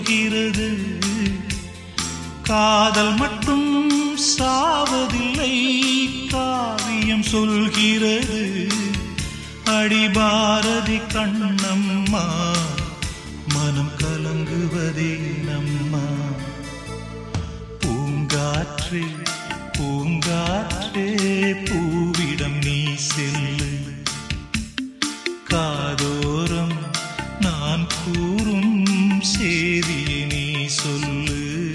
சொல்கிறது காதல் மட்டும் சாவதில்லை காவியம் சொல்கிறது அடிபாரதி கண்ணம்மா மனம் கலங்குவதே நம்மா பூங்காற்றே பூங்காற்றே பூவிடம் நீ செல்லு காதோரம் நான் கூறும் சேதியை நீ சொல்லு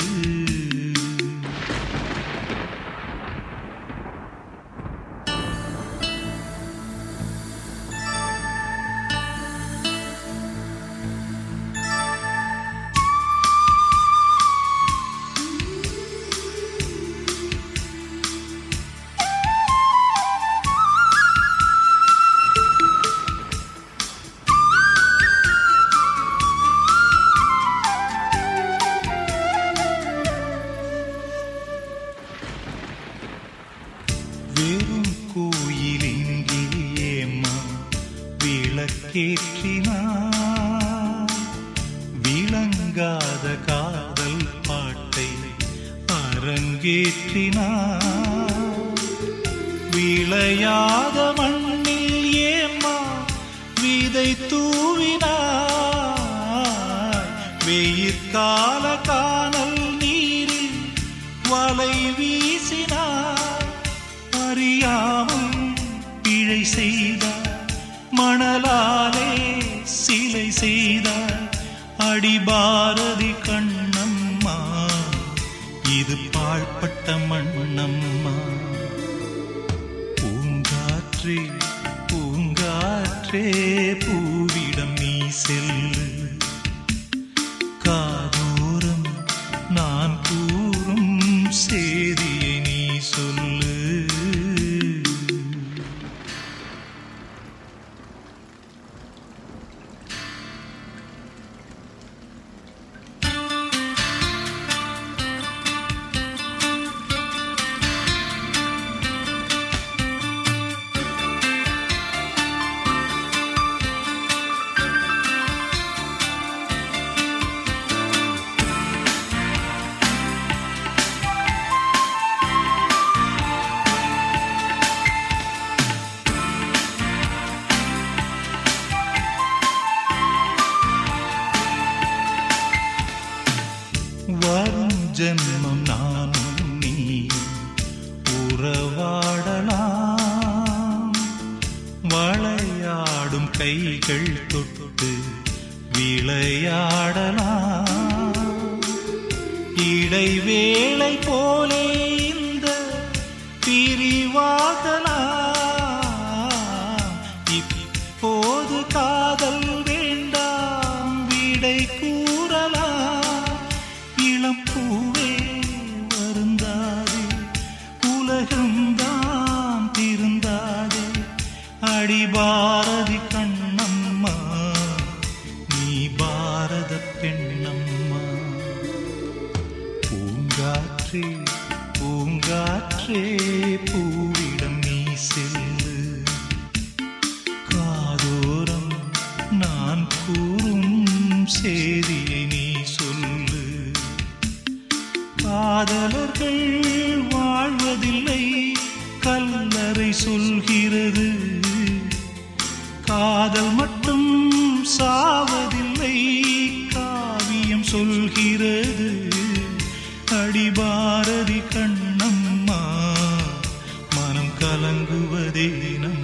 வெறும் கோயிலிங்கேயேம்மா விளக்கேற்றினார் விளங்காத காதல் பாட்டை அரங்கேற்றினார் விளையாத மண்ணில் ஏம்மா விதை தூவினார் வெயிற்கால காணல் நீரில் வலை வீசினார் அறியாமல் பிழை செய்தார் மணலாலே சிலை செய்தார் அடிபாரதி கண்ணம்மா இது பாழ்பட்ட மண்ணம்மா பூங்காற்றே பூங்காற்றே பூவிடம் நீ செல்லு காதோரம் நான் கூறும் சேதியை நீ சொல்லு வரும் ஜென்மம் நானும் நீ உறவாடலாம் வளையாடும் கைகள் தொட்டு விளையாடலாம் இடைவேளை போலே இந்த பிரிவாகலாம் இப்போது காதல் வேண்டாம் விடை கூறலாம் இளம் பூவே வருந்தாதே உலகம்தான் திருந்தாதே அடி பாரதி கண்ணம்மா நீ பாரத பெண்ணம்மா பூங்காற்றே பூங்காற்றே பூவிடம் நீ செல்லு காதோரம் நான் கூறும் சேதியை நீ சொல்லு காதலர்கள் வாழ்வதில்லை கல்லறை சொல்கிறது காதல் மட்டும் சாவதில்லை காவியம் சொல்கிறது அடிபாரதி கண்ணம்மா மனம் கலங்குவதே நம்